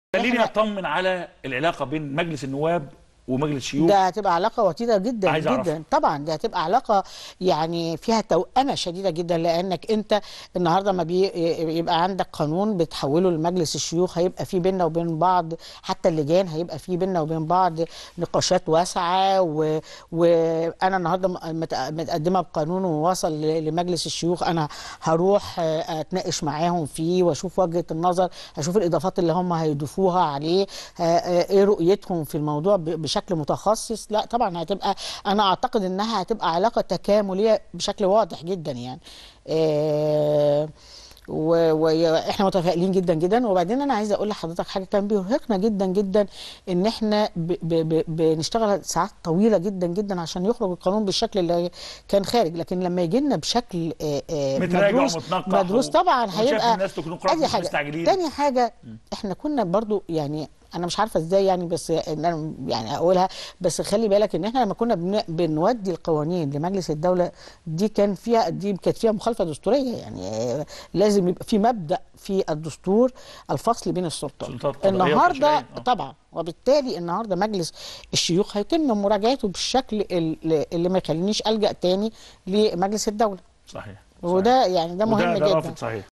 خليني إحنا- اطمن على العلاقه بين مجلس النواب ومجلس الشيوخ ده هتبقى علاقة وطيدة جدا عايز أعرف. جدا طبعا ده هتبقى علاقة يعني فيها توأمة شديدة جدا لأنك أنت النهاردة ما بي يبقى عندك قانون بتحوله لمجلس الشيوخ هيبقى في بيننا وبين بعض حتى اللجان هيبقى في بيننا وبين بعض نقاشات واسعة و... وأنا النهاردة م- مت- متقدمة بقانون ووصل ل- لمجلس الشيوخ أنا هروح آه، أتناقش معاهم فيه وأشوف وجهة النظر أشوف الإضافات اللي هم هيضيفوها عليه آه، آه، إيه رؤيتهم في الموضوع ب- بشكل متخصص لا طبعا هتبقى أنا أعتقد إنها هتبقى علاقة تكاملية بشكل واضح جدا يعني آه، و- واحنا متفائلين جدا جدا وبعدين انا عايزه اقول لحضرتك حاجه كان بيرهقنا جدا جدا ان احنا ب ب ب بنشتغل ساعات طويله جدا جدا عشان يخرج القانون بالشكل اللي كان خارج لكن لما يجي لنا بشكل آه، آه، متراجع مدروس ومتنقح مدروس و- طبعا وشايف هيبقى الناس تكنوقراط ادي مش حاجه مستعجلين. تاني حاجه احنا كنا برضو يعني انا مش عارفه ازاي يعني بس ان انا يعني اقولها بس خلي بالك ان احنا لما كنا بن بنودي القوانين لمجلس الدوله دي كان فيها دي كانت فيها مخالفه دستوريه يعني آه، لازم يبقى في مبدا في الدستور الفصل بين السلطات السلطات القضائية النهارده والتشريعية. آه. طبعا وبالتالي النهارده مجلس الشيوخ هيتم مراجعته بالشكل اللي اللي ما يخلينيش الجا تاني لمجلس الدوله صحيح, صحيح. وده يعني ده وده- مهم ده جدا رافض صحيح